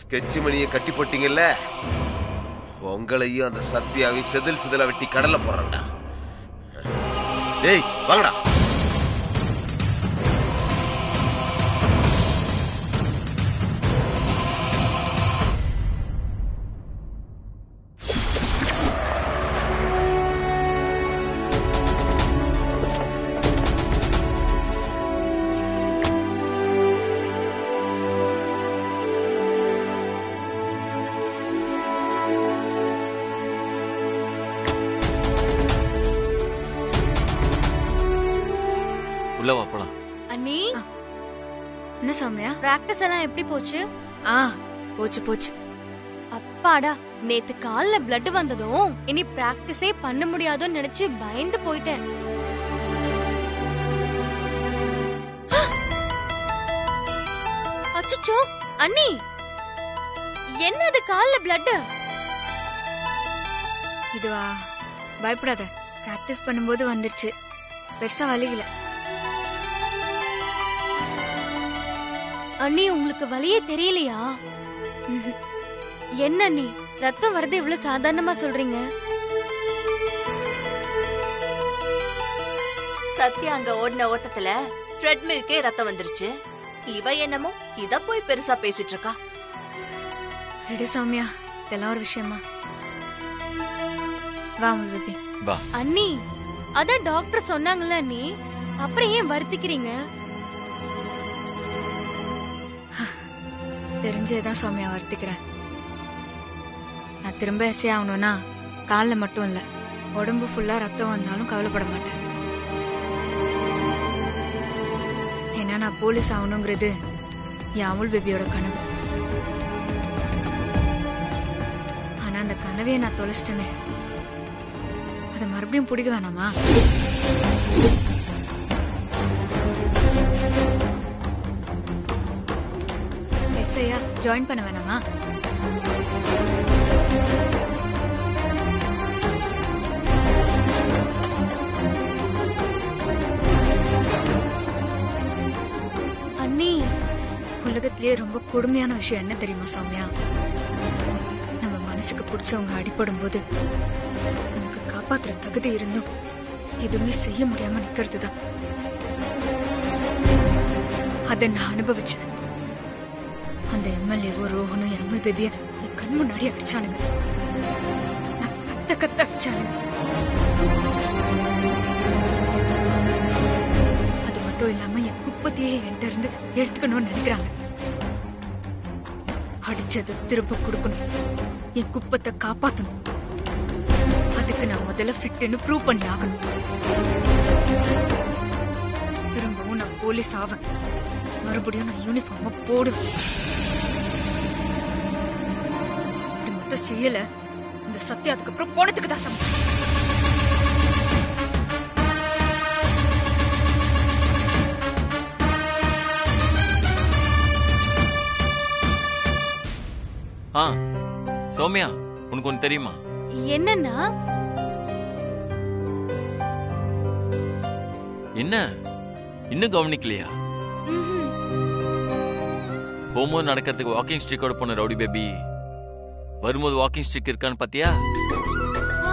Sketch மணியை கட்டி போட்டீங்கல்ல உங்களையும் அந்த சத்யாவையும் செதில் செதில வெட்டி கடல்ல போடுறேன்டா டேய் வாங்கடா உள்ள வா போலாம் அண்ணி என்ன சௌமியா பிராக்டிஸ் எல்லாம் எப்படி போச்சு ஆ போச்சு போச்சு அப்பாடா நேத்து கால்ல பிளட் வந்ததும் இனி பிராக்டிஸே பண்ண முடியாதோன்னு நினைச்சு பயந்து போயிட்டேன் அச்சச்சோ அண்ணி என்னது கால்ல பிளட் இதுவா பயப்படாத பிராக்டிஸ் பண்ணும்போது வந்துருச்சு பெருசா வலிக்கல அண்ணி உங்களுக்கு வலியே தெரியலையா ம்ஹும். என்ன அண்ணி ரத்தம் வரது இவ்வளவு சாதாரணமா சொல்றீங்க சத்யா அங்க ஓடின ஓட்டத்துல ட்ரெட்மில்கே ரத்தம் வந்துருச்சு இவ என்னமோ இத போய் பெருசா பேசிட்டு இருக்கா ரெடி சௌமியா இதெல்லாம் ஒரு விஷயமா வா உங்க பேபி வா அண்ணி அதான் டாக்டர் சொன்னாங்கல்ல அண்ணி அப்புறம் ஏன் வருத்திக்கிறீங்க தெரிஞ்சே தான் சௌமியா வருத்திக்கிறேன் நான் திரும்ப எஸ்ஏ ஆகணும்னா காலில் மட்டும் இல்லை உடம்பு ஃபுல்லா ரத்தம் வந்தாலும் கவலைப்பட மாட்டேன் ஏன்னா நான் போலீஸ் ஆகணுங்கிறது என் அமுல் பேபியோட கனவு ஆனா அந்த கனவையை நான் தொலைச்சிட்டேனே அதை மறுபடியும் பிடிக்க வேணாமா எஸ்ஐயா ஜாயின் பண்ண வேணாமா அண்ணி உலகத்திலேயே ரொம்ப கொடுமையான விஷயம் என்ன தெரியுமா சௌமியா நம்ம மனசுக்கு பிடிச்சவங்க அடிபடும் போது நமக்கு காப்பாத்துற தகுதி இருந்தும் எதுவுமே செய்ய முடியாம நிக்கிறது தான் அதை நான் அனுபவிச்சேன் அந்த எம்எல்ஏவோ ரோஹனும் எம்எல் பேபிய என் கண் முன்னாடி அடிச்சானுங்க நான் கத்த கத்த அடிச்சானுங்க அது மட்டும் இல்லாம என் குப்பத்தையே என்கிட்ட இருந்து எடுத்துக்கணும்னு நினைக்கிறாங்க அடிச்சது திரும்ப கொடுக்கணும் என் குப்பத்தை காப்பாத்தணும் அதுக்கு நான் முதல்ல ஃபிட்னு ப்ரூவ் பண்ணி ஆகணும் திரும்பவும் நான் போலீஸ் ஆவேன் மறுபடியும் நான் யூனிஃபார்ம போடுவேன் அப்படி மட்டும் செய்யல இந்த சத்யா அதுக்கப்புறம் போனதுக்கு தான் சமம் ஆ சௌமியா உனக்கு ஒன்று தெரியுமா என்னன்னா என்ன இன்னும் கவனிக்கலையா ம்ஹும். போகும்போது நடக்கிறதுக்கு வாக்கிங் ஸ்டிக்கோட போன ரவுடி பேபி வரும்போது வாக்கிங் ஸ்டிக் இருக்கான்னு பாத்தியா ஆ,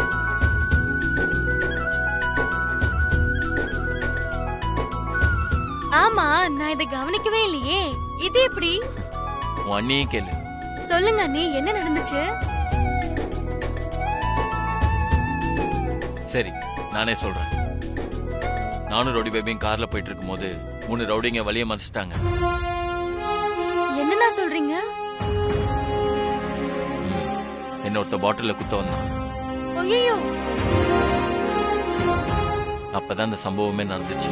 ஆமா நான் இதை கவனிக்கவே இல்லையே இது எப்படி உன் அண்ணியே கேளு சொல்லுங்க அண்ணி என்ன நடந்துச்சு சரி நானே சொல்றேன் நானும் ரவுடி பேபியும் கார்ல போயிட்டு இருக்கும்போது மூணு ரவுடிங்க வழிய மறைச்சிட்டாங்க என்னண்ணா சொல்றீங்க ம். என்ன ஒருத்த பாட்டில குத்த வந்தான் ஐயோ அப்பதான் இந்த சம்பவமே நடந்துச்சு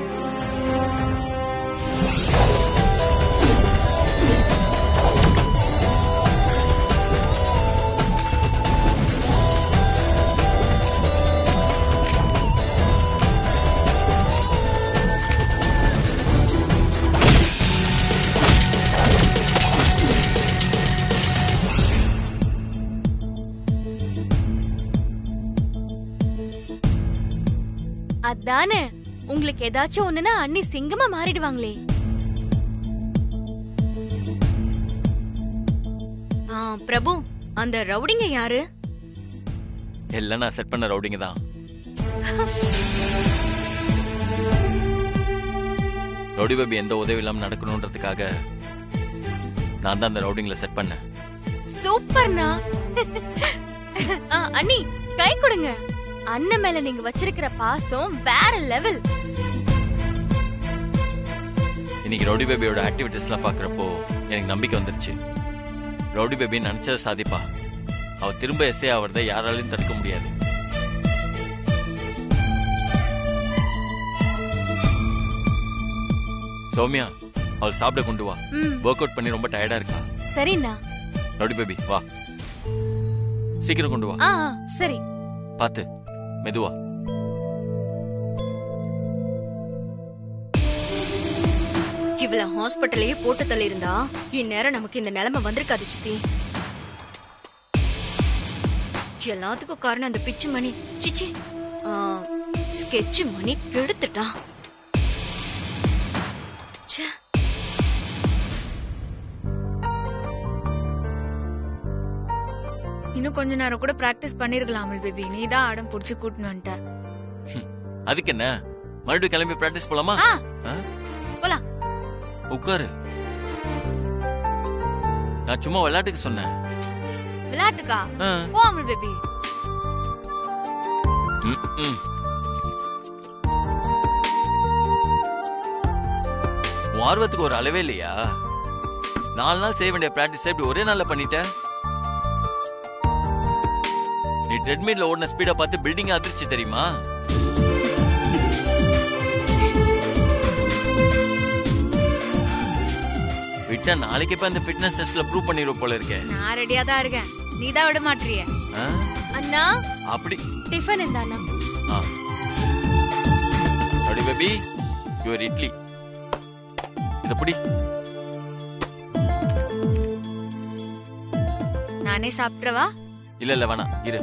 அதானே உங்களுக்கு ஏதாச்சும் ஒண்ணுனா அண்ணி சிங்கமா மாறிடுவாங்களே பிரபு அந்த ரவுடிங்க யாரு எல்லாம் நான் செட் பண்ண ரவுடிங்க தான் ரவுடி பேபி எந்த உதவி இல்லாம நடக்கணுன்றதுக்காக நான் தான் அந்த ரவுடிங்களை செட் பண்ணேன் சூப்பர்ண்ணா ஆ, அண்ணி கை கொடுங்க அண்ணன் மேல நீங்க வச்சிருக்கிற பாசம் வேற லெவல் இன்னைக்கு ரவுடி பேபியோட ஆக்டிவிட்டிஸ்லாம் பார்க்குறப்போ எனக்கு நம்பிக்கை வந்துருச்சு ரவுடி பேபி நினைச்சதை சாதிப்பா அவ திரும்ப எஸ்ஏ ஆவறதை யாராலையும் தடுக்க முடியாது சௌமியா அவள் சாப்பிட கொண்டு வா ம் ஒர்க் அவுட் பண்ணி ரொம்ப டயர்டா இருக்கா சரிண்ணா ரவுடி பேபி வா சீக்கிரம் கொண்டு வா ஆ ஆ, சரி பாத்து மெதுவா இவள ஹாஸ்பிட்டலையே போட்டு தள்ளியிருந்தா இந்நேரம் நமக்கு இந்த நிலைமை வந்திருக்காது சித்தி எல்லாத்துக்கும் காரணம் அந்த பிச்சு மணி சிச்சி ஸ்கெட்ச் மணி கெடுத்துட்டான் ச்சே. இன்னும் கொஞ்ச நேரம் கூட பிராக்டிஸ் பண்ணிருக்கலாம் அமல் பேபி நீ தான் ஆடம் புடிச்சு கூட்டின்னு வந்துட்ட அதுக்கு என்ன மறுபடியும் கிளம்பி பிராக்டிஸ் போலாமா ஆ. ஆ? போலாம். உட்காரு நான் சும்மா விளையாட்டுக்கு சொன்னேன் விளையாட்டுக்கா ஆ. போ அமல் பேபி ம், ம். உன் ஆர்வத்துக்கு ஒரு அளவே இல்லையா நாலு நாள் செய்ய வேண்டிய பிராக்டிஸ் இப்படி ஒரே நாள்ல பண்ணிட்ட நீ ட்ரெட்மில்ல ஓடின ஸ்பீட பார்த்து பில்டிங் அதிர்ச்சி தெரியுமா விட்டா நாளைக்கு இப்ப அந்த ஃபிட்னஸ் டெஸ்ட்ல ப்ரூவ் பண்ணிடுவோம் போல இருக்கே நான் ரெடியா தான் இருக்கேன் நீ தான் விட மாட்டிய ஆ? அண்ணா அப்படி டிஃபன் இந்தாண்ணா ஆ அடி பேபி யுவர் இட்லி இத புடி நானே சாப்பிட்றவா இல்ல இல்ல வேணாம் இரு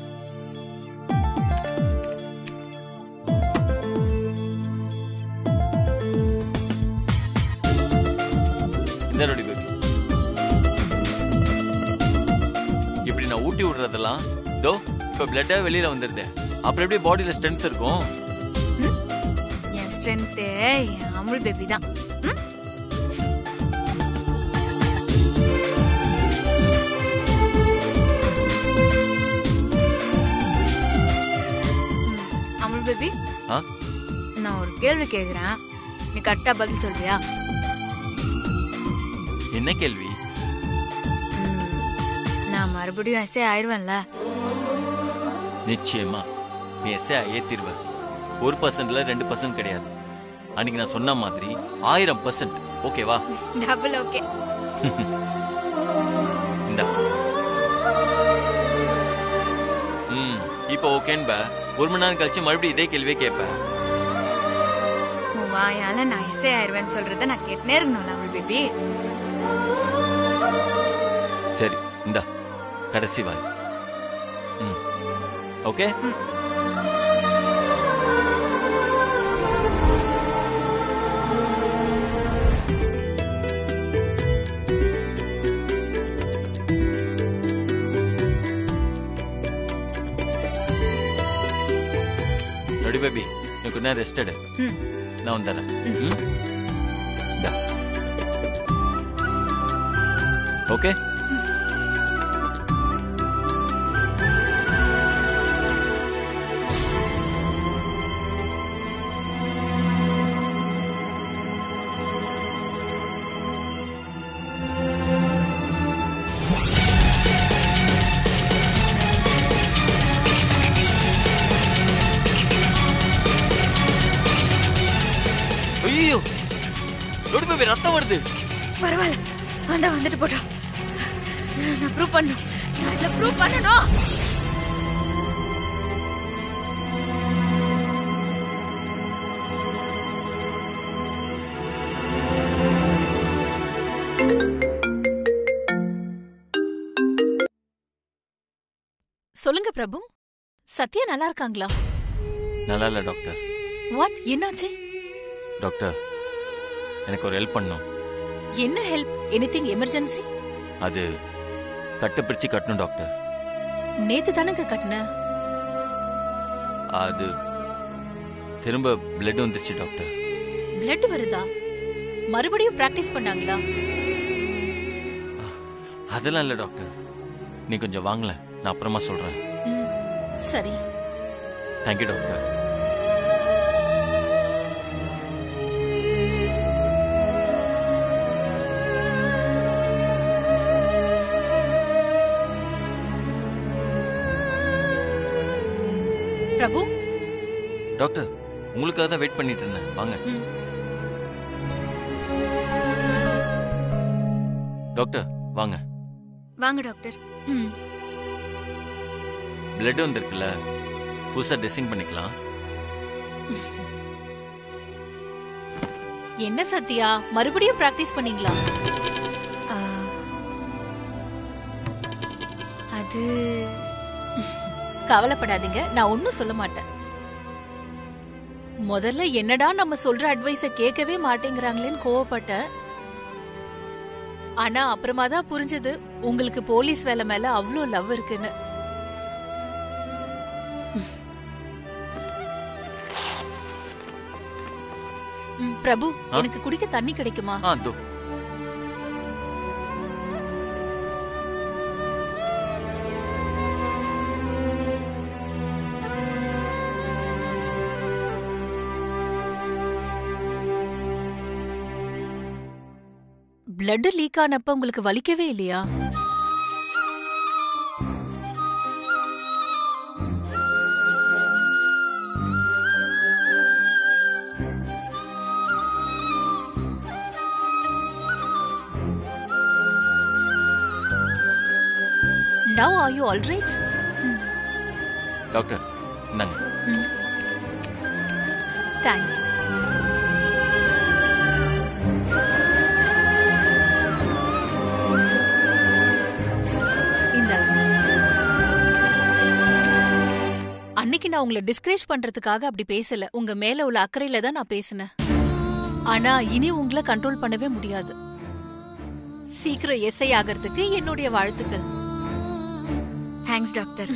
இந்த ரொடி பேபி இப்படி நான் ஊட்டி விடுறதெல்லாம் தோ இப்ப பிளட்டா வெளியில வந்துருது அப்புறம் எப்படி பாடியில ஸ்ட்ரென்த் இருக்கும் என் ஸ்ட்ரென்த்து என் அமுல் பேபி தான் ம்? ம், அமுல் பேபி ஆ? நான் ஒரு கேள்வி கேக்குறேன் நீ கரெக்டா பதில் சொல்வியா என்ன கேள்வி ம், நான் மறுபடியும் எஸ்ஏ ஆயிருவேன்ல நிச்சயமா நீ எஸ்ஏ ஏத்திருவ ஒரு பர்சன்ட்ல ரெண்டு பர்சன்ட் கிடையாது அன்னைக்கு நான் சொன்ன மாதிரி ஆயிரம் பர்சன்ட் ஓகேவா டபுள் ஓகே இந்தா ம் இப்போ ஓகேன்ப ஒரு மணி நேரம் கழிச்சு மறுபடியும் இதே கேள்வியே கேட்பேன் உன் வாயால நான் எஸ்ஏ ஆயிருவேன்னு சொல்றத நான் கேட்டுனே இருக்கணும்ல அமுல் பேபி சரி இந்தா கடைசி வாய் ம் ஓகே ரெடி பேபி எனக்கு கொஞ்ச நேரம் ரெஸ்ட் எடு ம். நான் வந்துடுறேன் ம் இந்தா ஓகே ஐயோ ரெடி பேபி ரத்தம் வருது பரவாயில்ல வந்தா வந்துட்டு போட்டோம் நான் ப்ரூவ் பண்ணணும் நான் இதுல ப்ரூவ் பண்ணணும் சொல்லுங்க பிரபு சத்யா நல்லா இருக்காங்களா நல்லா இல்ல டாக்டர் வாட் என்னாச்சு டாக்டர் எனக்கு ஒரு ஹெல்ப் பண்ணும் என்ன ஹெல்ப் எனிதிங் எமர்ஜென்சி அது கட்டு பிரிச்சு கட்டணும் டாக்டர் நேத்து தானங்க கட்டின அது திரும்ப பிளட் வந்துருச்சு டாக்டர் பிளட் வருதா மறுபடியும் பிராக்டிஸ் பண்ணாங்களா அதெல்லாம் இல்லை டாக்டர் நீ கொஞ்சம் வாங்கல நான் அப்புறமா சொல்றேன் ம், சரி தேங்க்யூ டாக்டர் பிரபு டாக்டர் உங்களுக்காக தான் வெயிட் பண்ணிட்டு இருந்தேன் வாங்க ம். டாக்டர் வாங்க வாங்க டாக்டர் ம், பிளட் வந்திருக்குல்ல புதுசா ட்ரெஸ்ஸிங் பண்ணிக்கலாம் என்ன சத்யா மறுபடியும் பிராக்டிஸ் பண்ணீங்களா ஆ, அது கவலைப்படாதீங்க நான் ஒன்னும் சொல்ல மாட்டேன் முதல்ல என்னடா நம்ம சொல்ற அட்வைஸ கேட்கவே மாட்டேங்கிறாங்களேன்னு கோவப்பட்டேன் ஆனா அப்புறமா தான் புரிஞ்சது உங்களுக்கு போலீஸ் வேலை மேல அவ்ளோ லவ் இருக்குன்னு ம், பிரபு ஆ? எனக்கு குடிக்க தண்ணி கிடைக்குமா ஆ தோ பிளட் லீக் ஆனப்ப உங்களுக்கு வலிக்கவே இல்லையா now are you alright doctor இந்தாங்க தேங்க்ஸ் இந்தாங்க. அன்னைக்கு நான் உங்களை டிஸ்கரேஜ் பண்றதுக்காக அப்படி பேசல உங்க மேல உள்ள அக்கறையில தான் நான் பேசினேன் ஆனா இனி உங்களை கண்ட்ரோல் பண்ணவே முடியாது சீக்கிரம் எஸ்ஐ ஆகிறதுக்கு என்னுடைய வாழ்த்துக்கள் தேங்க்ஸ் டாக்டர்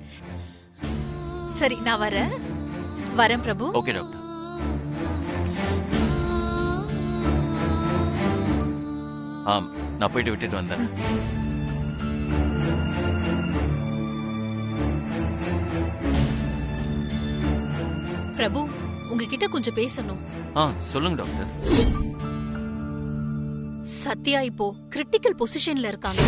சரி நான் வரேன் வரேன் பிரபு ஓகே டாக்டர் ஆம் நான் போயிட்டு விட்டுட்டு வந்தேன் பிரபு உங்ககிட்ட கொஞ்சம் பேசணும் ஆ சொல்லுங்க டாக்டர் சத்யா இப்போ கிரிட்டிக்கல் பொசிஷன்ல இருக்காங்க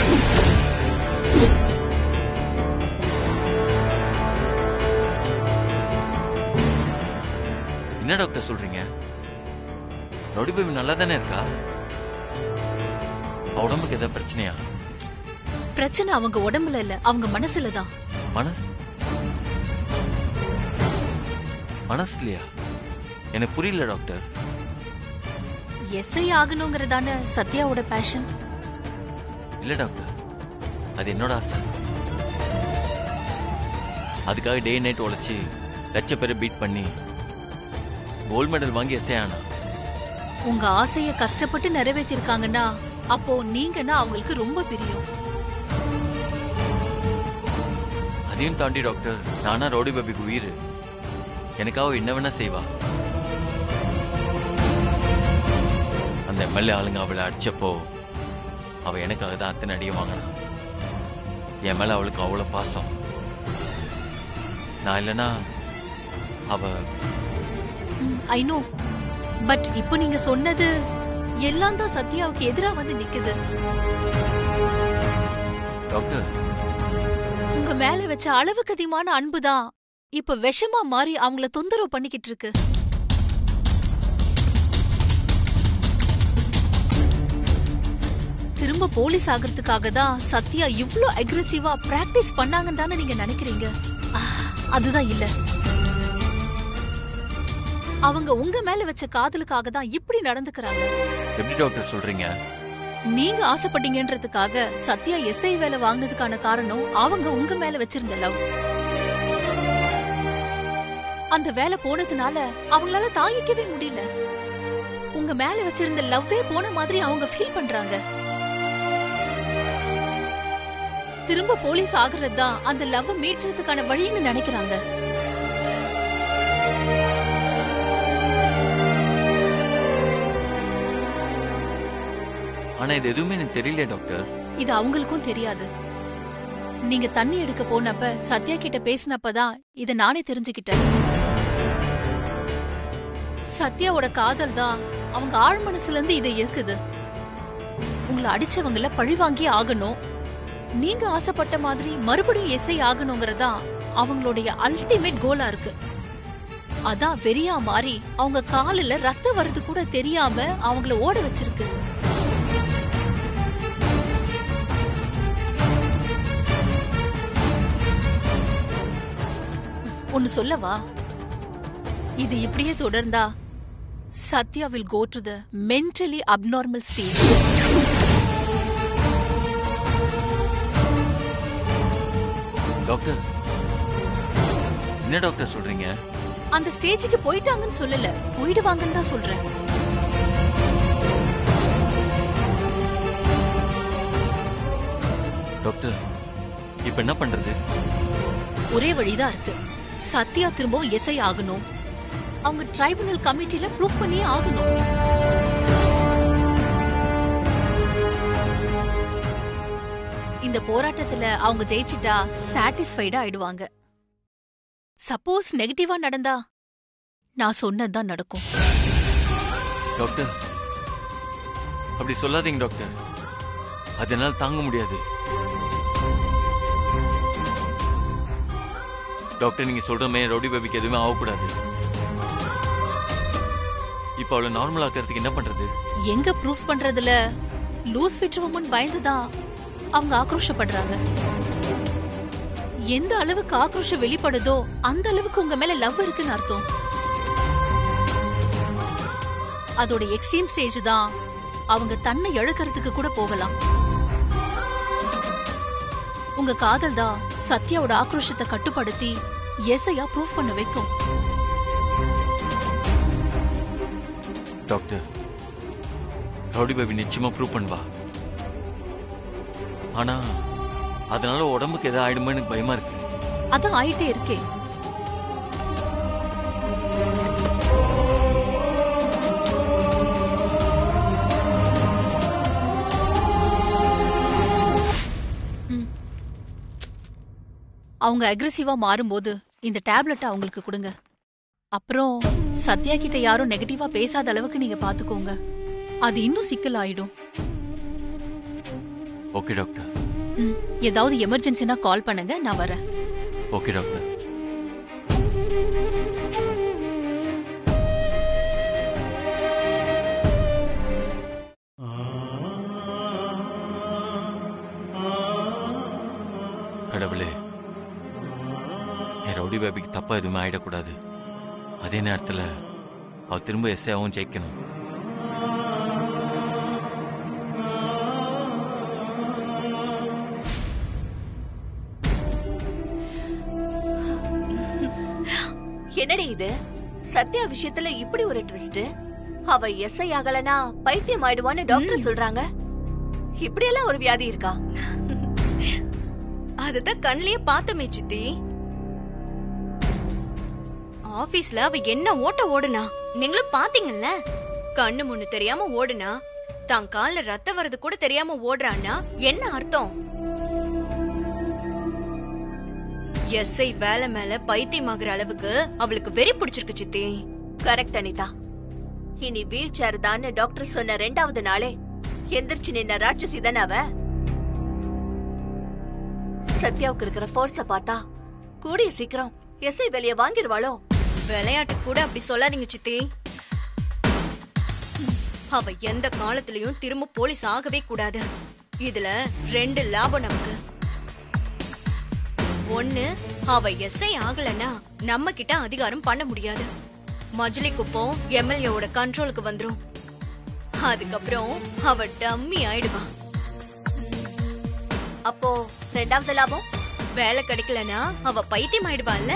என்ன டாக்டர் சொல்றீங்க ரவுடி பேபி நல்லா தானே இருக்கா அவ உடம்புக்கு ஏதாவது பிரச்சனையா பிரச்சனை அவங்க உடம்புல இல்ல அவங்க மனசுல தான் மனஸ் மனசுலையா எனக்கு புரியல டாக்டர் எஸ்ஐ ஆகணுங்கிறதான சத்யாவோட பேஷன் இல்ல டாக்டர் அது என்னோட ஆசை அதுக்காக டே நைட் உழைச்சி லட்ச பேரை பீட் பண்ணி கோல்ட் மெடல் வாங்கி எஸ்ஏ ஆனா உங்க ஆசைய கஷ்டப்பட்டு நிறைவேத்திருக்காங்கன்னா அப்போ நீங்கன்னா அவங்களுக்கு ரொம்ப பிரியம் அதையும் தாண்டி டாக்டர் நானா ரவுடி பேபிக்கு உயிர் எனக்காக என்ன வேணா செய்வா அந்த எம்எல்ஏ ஆளுங்க அவளை அடிச்சப்போ அவ எனக்காக தான் அத்தனை அடியும் வாங்கினா என் மேல அவளுக்கு அவ்வளவு பாசம் நான் இல்லைன்னா அவ ஐ நோ பட் இப்போ நீங்க சொன்னது எல்லாம் தான் சத்யாவுக்கு எதிரா வந்து நிக்குது டாக்டர் உங்க மேல வச்ச அளவுக்கு அதிகமான அன்புதான் இப்ப விஷமா மாறி அவங்கள தொந்தரவு பண்ணிக்கிட்டு இருக்கு திரும்ப போலீஸ் ஆகிறதுக்காக தான் சத்யா இவ்ளோ அக்ரெசிவா பிராக்டிஸ் பண்ணாங்கன்னு தானே நீங்க நினைக்கிறீங்க ஆஹ், அதுதான் இல்ல அவங்க உங்க மேல வச்ச காதலுக்காக தான் இப்படி நடந்துக்கறாங்க எப்படி டாக்டர் சொல்றீங்க நீங்க ஆசைப்பட்டீங்கன்றதுக்காக சத்யா எஸ்ஐ வேலை வாங்கினதுக்கான காரணம் அவங்க உங்க மேல வச்சிருந்த லவ் அந்த வேலை போனதுனால அவங்களால தாங்கிக்கவே முடியல உங்க மேல வச்சிருந்த லவ்வே போன மாதிரி அவங்க ஃபீல் பண்றாங்க திரும்ப போலீஸ் ஆகுறது தான் அந்த லவ் மீட்டுறதுக்கான வழின்னு நினைக்கிறாங்க ஆனா இது எதுவுமே எனக்கு தெரியல டாக்டர் இது அவங்களுக்கும் தெரியாது நீங்க தண்ணி எடுக்க போனப்ப சத்யா கிட்ட பேசினப்பதான் இத நானே தெரிஞ்சுக்கிட்டேன் சத்யாவோட காதல் தான் அவங்க ஆழ் மனசுல இருந்து இதை இருக்குது உங்களை அடிச்சவங்கள பழி வாங்கி ஆகணும் நீங்க ஆசைப்பட்ட மாதிரி மறுபடியும் எஸ்ஐ ஆகணுங்கிறதா அவங்களுடைய அல்டிமேட் கோலா இருக்கு அதான் வெறியா மாறி அவங்க காலில் ரத்தம் வர்றது கூட தெரியாம அவங்கள ஓட வச்சிருக்கு ஒன்னு சொல்லவா இது இப்படியே தொடர்ந்தா Sathya will go to the mentally abnormal stage doctor என்ன டாக்டர் சொல்றீங்க அந்த ஸ்டேஜுக்கு போயிட்டாங்கன்னு சொல்லல போயிடுவாங்கன்னு தான் சொல்றேன் டாக்டர் இப்ப என்ன பண்றது ஒரே வழிதான் இருக்கு சத்யா திரும்பவும் எஸ்ஐ ஆகணும் அவங்க ட்ரைபுனல் கமிட்டில ப்ரூஃப் பண்ணியே ஆகணும் இந்த போராட்டத்துல அவங்க ஜெயிச்சிட்டா சாட்டிஸ்ஃபைடா ஆயிடுவாங்க சப்போஸ் நெகட்டிவா நடந்தா நான் சொன்னதுதான் நடக்கும் டாக்டர் அப்படி சொல்லாதீங்க டாக்டர் அது என்னால் தாங்க முடியாது டாக்டர் நீங்க சொல்ற மாதிரி ரவுடி பேபிக்கு எதுவுமே ஆகக்கூடாது இப்போ அவளை நார்மல் ஆக்கிறதுக்கு என்ன பண்றது எங்க ப்ரூஃப் பண்றதுல லூஸ் விட்டுருவோம்னு பயந்துதான் அவங்க ஆக்ரோஷப்படுறாங்க எந்த அளவுக்கு ஆக்ரோஷம் வெளிப்படுதோ அந்த அளவுக்கு உங்க மேல லவ் இருக்குன்னு அர்த்தம் அதோட எக்ஸ்ட்ரீம் ஸ்டேஜ் தான் அவங்க தன்னை இழக்கிறதுக்கு கூட போகலாம் உங்க காதல் தான் சத்யாவோட ஆக்ரோஷத்தை கட்டுப்படுத்தி எஸ்ஐயா ப்ரூஃப் பண்ண வைக்கும் டாக்டர் ரவுடி பேபி நிச்சயமா ப்ரூவ் பண்ணுவா ஆனா அதனால உடம்புக்கு எதாவது ஆயிடுமோ எனக்கு பயமா இருக்கு அதான் ஆயிட்டே இருக்கே ம். அவங்க அக்ரெசிவா மாறும்போது இந்த டேப்லெட்டை அவங்களுக்கு கொடுங்க அப்புறம் சத்யா கிட்ட யாரும் நெகட்டிவா பேசாத அளவுக்கு நீங்க பாத்துக்கோங்க அது இன்னும் சிக்கல் ஆயிடும் ஓகே டாக்டர் ம். ஏதாவது எமர்ஜென்சினா கால் பண்ணுங்க நான் வரேன் ஓகே டாக்டர் கடவுளே என் ரவுடி பேபிக்கு தப்பா எதுவுமே ஆயிடக்கூடாது அதே நேரத்துல அவ திரும்ப எஸ்ஐயாவும் ஜெயிக்கணும் என்னடி இது சத்யா விஷயத்துல இப்படி ஒரு ட்விஸ்ட் அவ எஸ்ஐ ஆகலனா பைத்தியம் ஆயிடுவான்னு டாக்டர் சொல்றாங்க இப்படியெல்லாம் ஒரு வியாதி இருக்கா அதுதான் கண்லயே பார்த்தமே சித்தி ஆபீஸ்ல அவ என்ன ஓட்ட ஓடுனா நீங்களும் பாத்தீங்கல்ல கண்ணு முன்னு தெரியாம ஓடுனா தான் கால்ல ரத்தம் வர்றது கூட தெரியாம ஓடுறான்னா என்ன அர்த்தம் எஸ்ஐ வேலை மேல பைத்தியமாகிற அளவுக்கு அவளுக்கு வெறி பிடிச்சிருக்கு சித்தி கரெக்ட் அனிதா இனி வீல் சேர் தான் டாக்டர் சொன்ன ரெண்டாவது நாளே எந்திரிச்சு நின்ன ராட்சசி தானே அவ சத்யாவுக்கு இருக்கிற ஃபோர்ஸ பார்த்தா கூடிய சீக்கிரம் எஸ்ஐ வெளிய வாங்கிருவாளோ விளையாட்டு கூட அப்படி சொல்லாதீங்க சித்தி அவ எந்த காலத்திலயும் திரும்ப போலீஸ் ஆகவே கூடாது இதுல ரெண்டு லாபம் நமக்கு ஒண்ணு அவ எஸ்ஐ ஆகலன்னா நம்ம கிட்ட அதிகாரம் பண்ண முடியாது மஜ்லி குப்பம் எம்எல்ஏவோட கண்ட்ரோலுக்கு வந்துரும் அதுக்கப்புறம் அவ டம்மி ஆயிடுவா அப்போ ரெண்டாவது லாபம் வேலை கிடைக்கலனா அவ பைத்தியம் ஆயிடுவாள்ல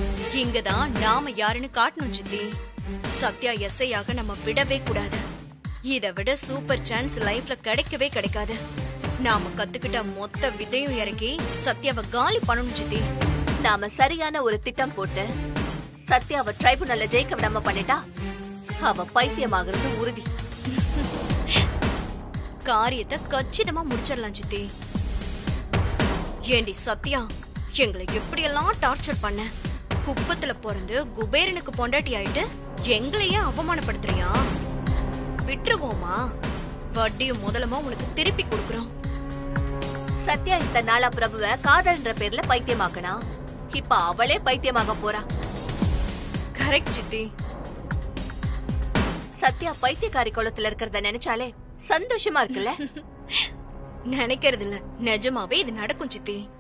இங்கதான் நாம யாருன்னு காட்டணும் சித்தி சத்யா எஸ்ஐயாக நம்ம விடவே கூடாது இதை விட சூப்பர் சான்ஸ் லைஃப்ல கிடைக்கவே கிடைக்காது நாம கத்துக்கிட்ட மொத்த விதையும் இறக்கி சத்யாவை காலி பண்ணணும் சித்தி நாம சரியான ஒரு திட்டம் போட்டு சத்யாவை ட்ரைபுனல்ல ஜெயிக்க விடாம பண்ணிட்டா அவ பைத்தியமாகிறது உறுதி காரியத்தை கச்சிதமா முடிச்சிடலாம் சித்தி ஏண்டி சத்யா எங்களை எப்படியெல்லாம் டார்ச்சர் பண்ண குப்பத்துல பிறந்து குபேரனுக்கு பொண்டாட்டி ஆயிட்டு எங்களையே அவமானப்படுத்துறியா விட்டுருவோமா வட்டியும் முதலமா உனக்கு திருப்பி கொடுக்குறோம் சத்யா இந்த நாளா பிரபுவ காதல்ன்ற பேர்ல பைத்தியமாக்கனா இப்ப அவளே பைத்தியமாக போறா கரெக்ட் சித்தி சத்யா பைத்தியக்காரி குளத்துல இருக்கிறத நினைச்சாலே சந்தோஷமா இருக்குல்ல நினைக்கிறது இல்ல நிஜமாவே இது நடக்கும் சித்தி